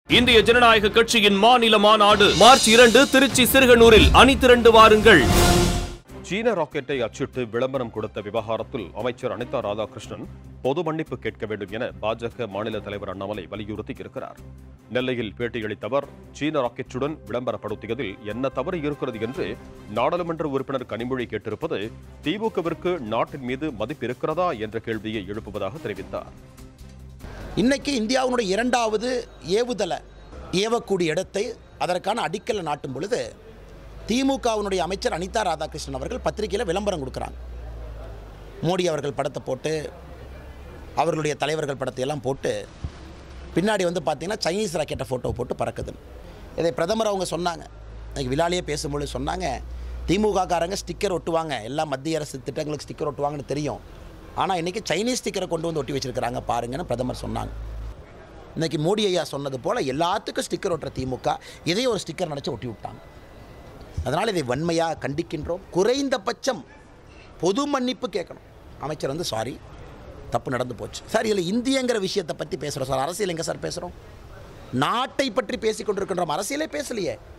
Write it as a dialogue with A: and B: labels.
A: இந்திய ஜனநாயக கட்சியின் மாநில மாநாடு மார்ச் இரண்டு திருச்சி சிறுகனூரில் அணி திரண்டு வாருங்கள்
B: சீன ராக்கெட்டை அச்சிட்டு விளம்பரம் கொடுத்த விவகாரத்தில் அமைச்சர் அனிதா ராதாகிருஷ்ணன் பொது மன்னிப்பு கேட்க வேண்டும் என பாஜக மாநில தலைவர் அண்ணாமலை வலியுறுத்தி இருக்கிறார் நெல்லையில் பேட்டியளித்த அவர் சீன ராக்கெட்டுடன் விளம்பரப்படுத்தியதில் என்ன தவறு இருக்கிறது என்று நாடாளுமன்ற உறுப்பினர் கனிமொழி கேட்டிருப்பது திமுகவிற்கு நாட்டின் மீது மதிப்பு இருக்கிறதா என்ற கேள்வியை எழுப்புவதாக தெரிவித்தார்
C: இன்னைக்கு இந்தியாவினுடைய இரண்டாவது ஏவுதள ஏவக்கூடிய இடத்தை அதற்கான அடிக்கல்ல நாட்டும் பொழுது திமுகவினுடைய அமைச்சர் அனிதா ராதாகிருஷ்ணன் அவர்கள் பத்திரிகையில் விளம்பரம் கொடுக்குறாங்க மோடி அவர்கள் படத்தை போட்டு அவர்களுடைய தலைவர்கள் படத்தை எல்லாம் போட்டு பின்னாடி வந்து பார்த்தீங்கன்னா சைனீஸ் ராக்கெட்டை ஃபோட்டோ போட்டு பறக்குதுன்னு இதை பிரதமர் அவங்க சொன்னாங்க இன்னைக்கு விழாலேயே பேசும்பொழுது சொன்னாங்க திமுககாரங்க ஸ்டிக்கர் ஒட்டுவாங்க எல்லா மத்திய அரசு திட்டங்களுக்கு ஸ்டிக்கர் ஒட்டுவாங்கன்னு தெரியும் ஆனால் இன்றைக்கி சைனீஸ் ஸ்டிக்கரை கொண்டு வந்து ஒட்டி வச்சிருக்கிறாங்க பாருங்கன்னு பிரதமர் சொன்னாங்க இன்னைக்கு மோடி ஐயா சொன்னது போல் எல்லாத்துக்கும் ஸ்டிக்கர் ஒட்டுற திமுக இதையும் ஒரு ஸ்டிக்கர் நினச்சி ஒட்டி விட்டாங்க அதனால் இதை வன்மையாக கண்டிக்கின்றோம் குறைந்தபட்சம் பொது மன்னிப்பு கேட்கணும் அமைச்சர் வந்து சாரி தப்பு நடந்து போச்சு சார் இதில் இந்தியங்கிற விஷயத்தை பற்றி பேசுகிறோம் சார் அரசியல் எங்கே சார் பேசுகிறோம் நாட்டை பற்றி பேசிக் கொண்டிருக்கின்றோம் அரசியலே பேசலையே